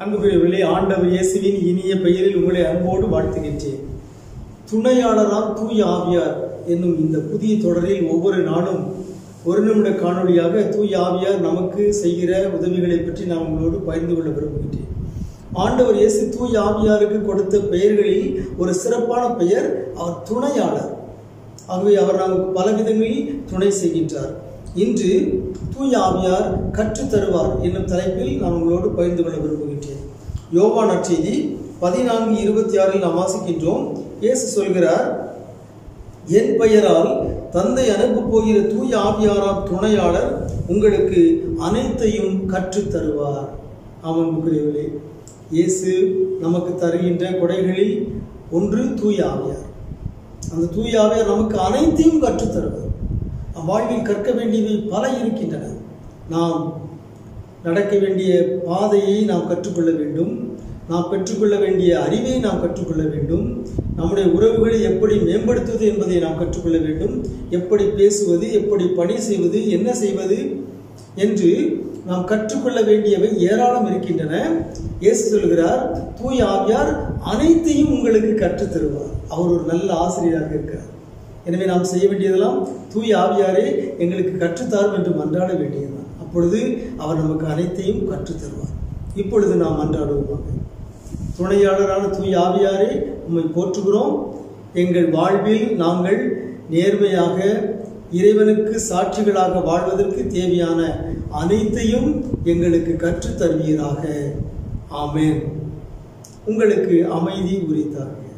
அன்புக்குரியவர்களே ஆண்டவர் இயேசுவின் இனிய பெயரில் உங்களை அன்போடு வாழ்த்துகின்றேன் துணையாளராம் தூய ஆவியார் என்னும் இந்த புதிய தொடரில் ஒவ்வொரு நாளும் ஒரு நிமிட காணொளியாக தூய ஆவியார் நமக்கு செய்கிற உதவிகளை பற்றி நான் உங்களோடு பகிர்ந்து கொள்ள விரும்புகின்றேன் ஆண்டவர் இயேசு தூய ஆவியாருக்கு கொடுத்த பெயர்களில் ஒரு சிறப்பான பெயர் அவர் துணையாளர் ஆகவே அவர் நமக்கு பல விதங்களில் துணை செய்கின்றார் இன்று தூய ஆவியார் கற்றுத் தருவார் என்னும் தலைப்பில் நான் உங்களோடு பகிர்ந்து கொள்ள விரும்புகின்றேன் யோவா நற்செய்தி பதினான்கு இருபத்தி ஆறில் நாம் வாசிக்கின்றோம் இயேசு சொல்கிறார் என் பெயரால் தந்தை அனுப்பப் போகிற தூய ஆவியாராம் துணையாளர் உங்களுக்கு அனைத்தையும் கற்றுத் தருவார் ஆமன்புக்குரியவர்களே இயேசு நமக்கு தருகின்ற கொடைகளில் ஒன்று தூய ஆவியார் அந்த தூய ஆவியார் நமக்கு அனைத்தையும் கற்றுத் தருவார் வாழ்வில் கற்க வேண்டியவை பல இருக்கின்றன நாம் நடக்க வேண்டிய பாதையை நாம் கற்றுக்கொள்ள வேண்டும் நாம் பெற்றுக்கொள்ள வேண்டிய அறிவை நாம் கற்றுக்கொள்ள வேண்டும் நம்முடைய உறவுகளை எப்படி மேம்படுத்துவது என்பதை நாம் கற்றுக்கொள்ள வேண்டும் எப்படி பேசுவது எப்படி பணி செய்வது என்ன செய்வது என்று நாம் கற்றுக்கொள்ள வேண்டியவை ஏராளம் இருக்கின்றன இயேசு சொல்கிறார் தூய ஆவியார் அனைத்தையும் உங்களுக்கு கற்றுத் தருவார் அவர் ஒரு நல்ல ஆசிரியராக இருக்கிறார் எனவே நாம் செய்ய வேண்டியதெல்லாம் தூய ஆவியாரே எங்களுக்கு கற்றுத்தாரும் என்று மன்றாட வேண்டியதுதான் அப்பொழுது அவர் நமக்கு அனைத்தையும் கற்றுத் தருவார் இப்பொழுது நாம் மன்றாடுவோமாக துணையாளரான தூய ஆவியாரே உம்மை போற்றுகிறோம் எங்கள் வாழ்வில் நாங்கள் நேர்மையாக இறைவனுக்கு சாட்சிகளாக வாழ்வதற்கு தேவையான அனைத்தையும் எங்களுக்கு கற்றுத் தருவீராக ஆமேன் உங்களுக்கு அமைதி உரித்தார்கள்